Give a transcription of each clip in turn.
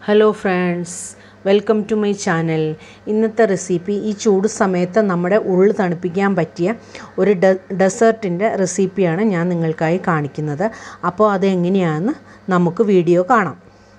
hello friends welcome to my channel ഇന്നത്തെ recipe ഈ ചൂട് സമയത്ത് നമ്മുടെ ഉള്ളു തണുപ്പിക്കാൻ പറ്റിയ ഒരു ഡെ ഡെസേർട്ടിൻ്റെ റെസിപ്പിയാണ് ഞാൻ നിങ്ങൾക്കായി കാണിക്കുന്നത് അപ്പോൾ അതെങ്ങനെയാണെന്ന് നമുക്ക് വീഡിയോ കാണാം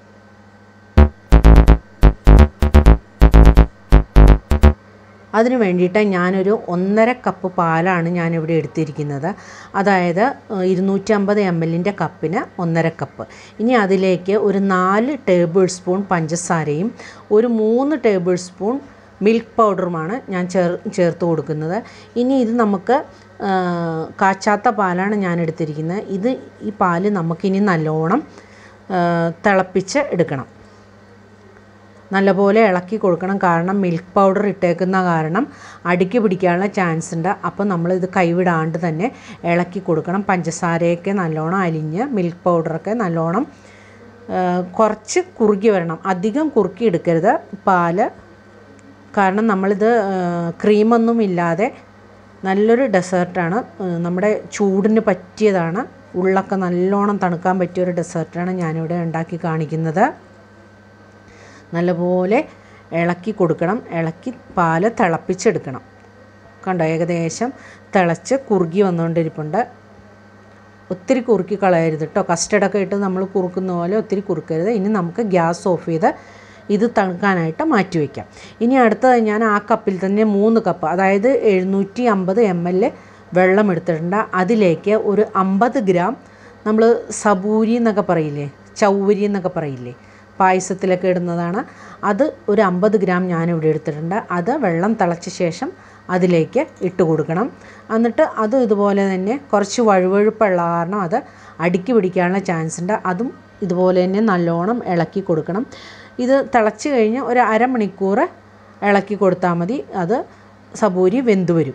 അതിന് വേണ്ടിയിട്ട് ഞാനൊരു ഒന്നര കപ്പ് പാലാണ് ഞാനിവിടെ എടുത്തിരിക്കുന്നത് അതായത് ഇരുന്നൂറ്റമ്പത് എം എല്ലിൻ്റെ കപ്പിന് ഒന്നര കപ്പ് ഇനി അതിലേക്ക് ഒരു നാല് ടേബിൾ സ്പൂൺ പഞ്ചസാരയും ഒരു മൂന്ന് ടേബിൾ സ്പൂൺ മിൽക്ക് പൗഡറുമാണ് ഞാൻ ചേർ ചേർത്ത് കൊടുക്കുന്നത് ഇനി ഇത് നമുക്ക് കാച്ചാത്ത പാലാണ് ഞാൻ എടുത്തിരിക്കുന്നത് ഇത് ഈ പാല് നമുക്കിനി നല്ലോണം തിളപ്പിച്ച് എടുക്കണം നല്ലപോലെ ഇളക്കി കൊടുക്കണം കാരണം മിൽക്ക് പൗഡർ ഇട്ടേക്കുന്ന കാരണം അടുക്കി പിടിക്കാനുള്ള ചാൻസ് ഉണ്ട് അപ്പോൾ നമ്മളിത് കൈവിടാണ്ട് തന്നെ ഇളക്കി കൊടുക്കണം പഞ്ചസാരയൊക്കെ നല്ലോണം അലിഞ്ഞ് മിൽക്ക് പൗഡറൊക്കെ നല്ലോണം കുറച്ച് കുറുകി വരണം അധികം കുറുക്കി എടുക്കരുത് പാല് കാരണം നമ്മളിത് ക്രീമൊന്നും ഇല്ലാതെ നല്ലൊരു ഡെസേർട്ടാണ് നമ്മുടെ ചൂടിന് പറ്റിയതാണ് ഉള്ളൊക്കെ നല്ലോണം തണുക്കാൻ പറ്റിയൊരു ഡെസേർട്ടാണ് ഞാനിവിടെ ഉണ്ടാക്കി കാണിക്കുന്നത് നല്ലപോലെ ഇളക്കി കൊടുക്കണം ഇളക്കി പാല് തിളപ്പിച്ചെടുക്കണം കണ്ടോ ഏകദേശം തിളച്ച് കുറുകി വന്നുകൊണ്ടിരിപ്പുണ്ട് ഒത്തിരി കുറുക്കി കളയരുത് കേട്ടോ കസ്റ്റഡൊക്കെ ഇട്ട് നമ്മൾ കുറുക്കുന്ന പോലെ ഒത്തിരി കുറുക്കരുത് ഇനി നമുക്ക് ഗ്യാസ് ഓഫ് ചെയ്ത് ഇത് തണുക്കാനായിട്ട് മാറ്റി വയ്ക്കാം ഇനി അടുത്തത് ഞാൻ ആ കപ്പിൽ തന്നെ മൂന്ന് കപ്പ് അതായത് എഴുന്നൂറ്റി അമ്പത് എം എൽ വെള്ളം എടുത്തിട്ടുണ്ട് അതിലേക്ക് ഒരു അമ്പത് ഗ്രാം നമ്മൾ സബൂരി എന്നൊക്കെ പറയില്ലേ ചൗരി എന്നൊക്കെ പറയില്ലേ പായസത്തിലൊക്കെ ഇടുന്നതാണ് അത് ഒരു അമ്പത് ഗ്രാം ഞാനിവിടെ എടുത്തിട്ടുണ്ട് അത് വെള്ളം തിളച്ച ശേഷം അതിലേക്ക് ഇട്ട് കൊടുക്കണം എന്നിട്ട് അതും ഇതുപോലെ തന്നെ കുറച്ച് വഴുവഴുപ്പുള്ള കാരണം അത് അടുക്കി പിടിക്കാനുള്ള ചാൻസ് ഉണ്ട് അതും ഇതുപോലെ തന്നെ നല്ലോണം ഇളക്കി കൊടുക്കണം ഇത് തിളച്ച് കഴിഞ്ഞ് ഒരു അരമണിക്കൂർ ഇളക്കി കൊടുത്താൽ മതി അത് സബൂരി വെന്ത് വരും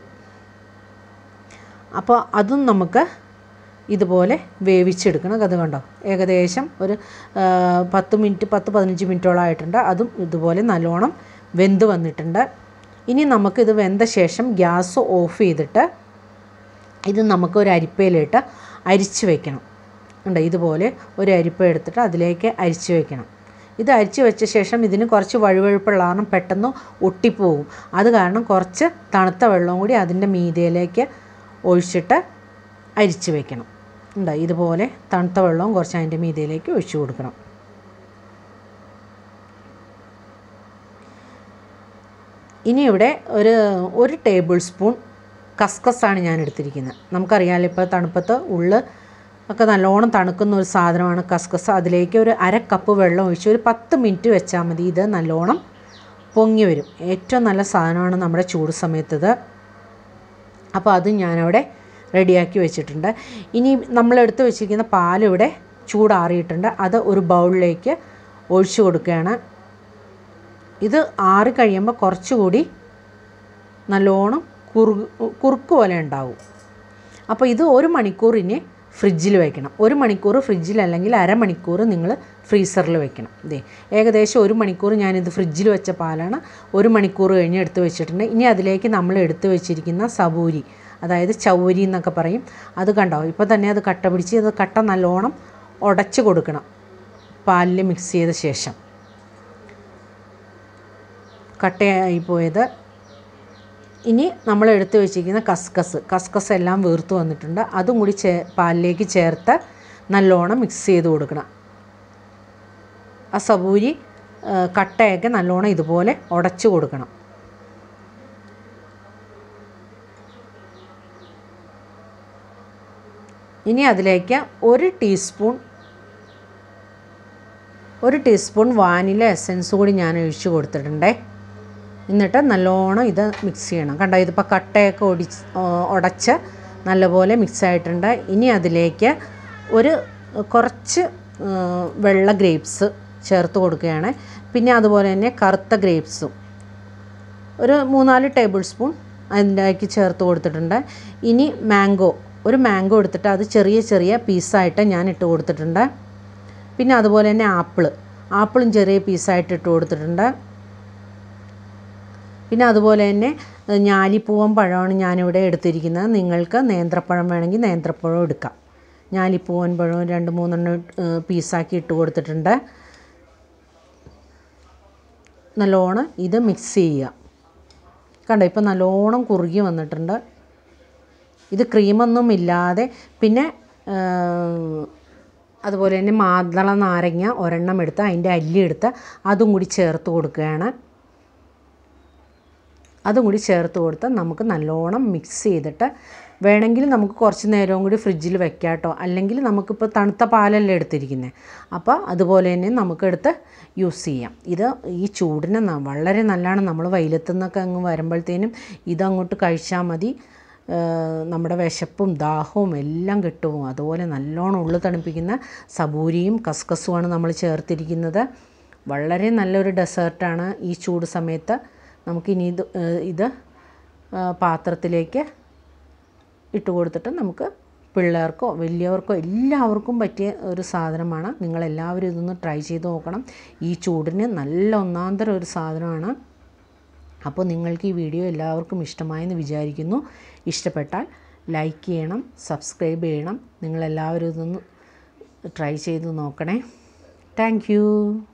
അപ്പോൾ അതും നമുക്ക് ഇതുപോലെ വേവിച്ചെടുക്കണം അത് കണ്ടോ ഏകദേശം ഒരു പത്ത് മിനിറ്റ് പത്ത് പതിനഞ്ച് മിനിറ്റോളം ആയിട്ടുണ്ട് അതും ഇതുപോലെ നല്ലോണം വെന്ത് വന്നിട്ടുണ്ട് ഇനി നമുക്കിത് വെന്ത ശേഷം ഗ്യാസ് ഓഫ് ചെയ്തിട്ട് ഇത് നമുക്ക് ഒരു അരിപ്പയിലിട്ട് അരിച്ച് വെക്കണം ഉണ്ട് ഇതുപോലെ ഒരു അരിപ്പ എടുത്തിട്ട് അതിലേക്ക് അരിച്ച് വെക്കണം ഇത് അരിച്ച് വെച്ച ശേഷം ഇതിന് കുറച്ച് വഴുവഴുപ്പുള്ള കാരണം പെട്ടെന്ന് ഒട്ടിപ്പോവും അത് കാരണം കുറച്ച് തണുത്ത വെള്ളവും കൂടി അതിൻ്റെ മീതയിലേക്ക് ഒഴിച്ചിട്ട് അരിച്ച് വെക്കണം ഉണ്ട് ഇതുപോലെ തണുത്ത വെള്ളവും കുറച്ച് അതിൻ്റെ മീതയിലേക്ക് ഒഴിച്ചു കൊടുക്കണം ഇനി ഇവിടെ ഒരു ഒരു ടേബിൾ സ്പൂൺ കസ്കസാണ് ഞാൻ എടുത്തിരിക്കുന്നത് നമുക്കറിയാമല്ലോ ഇപ്പോൾ തണുപ്പത്ത് ഉള്ള് ഒക്കെ നല്ലോണം തണുക്കുന്ന ഒരു സാധനമാണ് കസ്കസ് അതിലേക്ക് ഒരു അര കപ്പ് വെള്ളം ഒഴിച്ച് ഒരു പത്ത് മിനിറ്റ് വെച്ചാൽ മതി ഇത് നല്ലോണം പൊങ്ങി വരും ഏറ്റവും നല്ല സാധനമാണ് നമ്മുടെ ചൂട് സമയത്തത് അപ്പോൾ അത് ഞാനവിടെ റെഡിയാക്കി വെച്ചിട്ടുണ്ട് ഇനി നമ്മളെടുത്ത് വെച്ചിരിക്കുന്ന പാലിവിടെ ചൂടാറിയിട്ടുണ്ട് അത് ഒരു ബൗളിലേക്ക് ഒഴിച്ചു കൊടുക്കുകയാണ് ഇത് ആറി കഴിയുമ്പോൾ കുറച്ചുകൂടി നല്ലോണം കുറു കുറുക്ക് പോലെ ഉണ്ടാവും അപ്പോൾ ഇത് ഒരു മണിക്കൂറിന് ഫ്രിഡ്ജിൽ വെക്കണം ഒരു മണിക്കൂർ ഫ്രിഡ്ജിൽ അല്ലെങ്കിൽ അരമണിക്കൂർ നിങ്ങൾ ഫ്രീസറിൽ വെക്കണം ഇതേ ഏകദേശം ഒരു മണിക്കൂർ ഞാനിത് ഫ്രിഡ്ജിൽ വെച്ച പാലാണ് ഒരു മണിക്കൂർ കഴിഞ്ഞ് എടുത്ത് വെച്ചിട്ടുണ്ട് ഇനി അതിലേക്ക് നമ്മൾ എടുത്ത് വെച്ചിരിക്കുന്ന സബൂരി അതായത് ചൗരി എന്നൊക്കെ പറയും അത് കണ്ടോ ഇപ്പോൾ തന്നെ അത് കട്ട പിടിച്ച് അത് കട്ട നല്ലോണം ഉടച്ച് കൊടുക്കണം പാലിൽ മിക്സ് ചെയ്ത ശേഷം കട്ടയായി പോയത് ഇനി നമ്മൾ എടുത്തു വെച്ചിരിക്കുന്ന കസ്കസ് കസ്കസ് എല്ലാം വീർത്ത് വന്നിട്ടുണ്ട് അതും കൂടി ചേ പാലിലേക്ക് ചേർത്ത് നല്ലോണം മിക്സ് ചെയ്ത് കൊടുക്കണം ആ സബൂരി കട്ടയൊക്കെ നല്ലോണം ഇതുപോലെ ഉടച്ചു കൊടുക്കണം ഇനി അതിലേക്ക് ഒരു ടീസ്പൂൺ ഒരു ടീസ്പൂൺ വാനില എസൻസ് കൂടി ഞാൻ ഒഴിച്ച് കൊടുത്തിട്ടുണ്ടേ എന്നിട്ട് നല്ലോണം ഇത് മിക്സ് ചെയ്യണം കണ്ടോ ഇതിപ്പോൾ കട്ടയൊക്കെ ഒടിച്ച് ഉടച്ച് നല്ലപോലെ മിക്സ് ആയിട്ടുണ്ട് ഇനി അതിലേക്ക് ഒരു കുറച്ച് വെള്ള ഗ്രേപ്സ് ചേർത്ത് കൊടുക്കുകയാണ് പിന്നെ അതുപോലെ തന്നെ കറുത്ത ഗ്രേപ്സും ഒരു മൂന്നാല് ടേബിൾ സ്പൂൺ അതിൻ്റെക്ക് ചേർത്ത് കൊടുത്തിട്ടുണ്ട് ഇനി മാംഗോ ഒരു മാംഗോ എടുത്തിട്ട് അത് ചെറിയ ചെറിയ പീസായിട്ട് ഞാൻ ഇട്ട് കൊടുത്തിട്ടുണ്ട് പിന്നെ അതുപോലെ തന്നെ ആപ്പിൾ ആപ്പിളും ചെറിയ പീസായിട്ട് ഇട്ട് കൊടുത്തിട്ടുണ്ട് പിന്നെ അതുപോലെ തന്നെ ഞാലിപ്പൂവൻ പഴമാണ് ഞാനിവിടെ എടുത്തിരിക്കുന്നത് നിങ്ങൾക്ക് നേന്ത്രപ്പഴം വേണമെങ്കിൽ നേന്ത്രപ്പഴം എടുക്കാം ഞാലിപ്പൂവൻ പഴവും രണ്ട് മൂന്നെണ്ണം പീസാക്കി ഇട്ട് കൊടുത്തിട്ടുണ്ട് നല്ലോണം ഇത് മിക്സ് ചെയ്യുക കണ്ടോ ഇപ്പോൾ നല്ലോണം കുറുകി വന്നിട്ടുണ്ട് ഇത് ക്രീമൊന്നും ഇല്ലാതെ പിന്നെ ആ, അതുപോലെ തന്നെ മാതള നാരങ്ങ ഒരെണ്ണം എടുത്ത് അതിൻ്റെ അല്ലി എടുത്ത് അതും കൂടി ചേർത്ത് കൊടുക്കുകയാണ് അതും കൂടി ചേർത്ത് കൊടുത്ത് നമുക്ക് നല്ലോണം മിക്സ് ചെയ്തിട്ട് വേണമെങ്കിൽ നമുക്ക് കുറച്ച് നേരവും കൂടി ഫ്രിഡ്ജിൽ വെക്കാം കേട്ടോ അല്ലെങ്കിൽ നമുക്കിപ്പോൾ തണുത്ത പാലല്ലേ എടുത്തിരിക്കുന്നത് അപ്പോൾ അതുപോലെ തന്നെ നമുക്കെടുത്ത് യൂസ് ചെയ്യാം ഇത് ഈ ചൂടിന് ന- വളരെ നല്ലതാണ് നമ്മൾ വെയിലത്തു നിന്നൊക്കെ അങ്ങ് വരുമ്പോഴത്തേനും ഇതങ്ങോട്ട് കഴിച്ചാൽ മതി ഏഹ് നമ്മുടെ വിശപ്പും ദാഹവും എല്ലാം കിട്ടും അതുപോലെ നല്ലോണം ഉള്ളു തണുപ്പിക്കുന്ന സബൂരിയും കസ്കസുമാണ് നമ്മൾ ചേർത്തിരിക്കുന്നത് വളരെ നല്ലൊരു ഡെസേർട്ടാണ് ഈ ചൂട് സമയത്ത് നമുക്കിനി ഇത് ഏഹ് ഇത് ആ, പാത്രത്തിലേക്ക് ഇട്ട് കൊടുത്തിട്ട് നമുക്ക് പിള്ളേർക്കോ വലിയവർക്കോ എല്ലാവർക്കും പറ്റിയ ഒരു സാധനമാണ് നിങ്ങളെല്ലാവരും ഇതൊന്ന് ട്രൈ ചെയ്ത് നോക്കണം ഈ ചൂടിന് നല്ല ഒന്നാന്തരം ഒരു സാധനമാണ് അപ്പോൾ നിങ്ങൾക്ക് ഈ വീഡിയോ എല്ലാവർക്കും ഇഷ്ടമായെന്ന് വിചാരിക്കുന്നു ഇഷ്ടപ്പെട്ടാൽ ലൈക്ക് ചെയ്യണം സബ്സ്ക്രൈബ് ചെയ്യണം നിങ്ങളെല്ലാവരും ഇതൊന്ന് ട്രൈ ചെയ്ത് നോക്കണേ താങ്ക്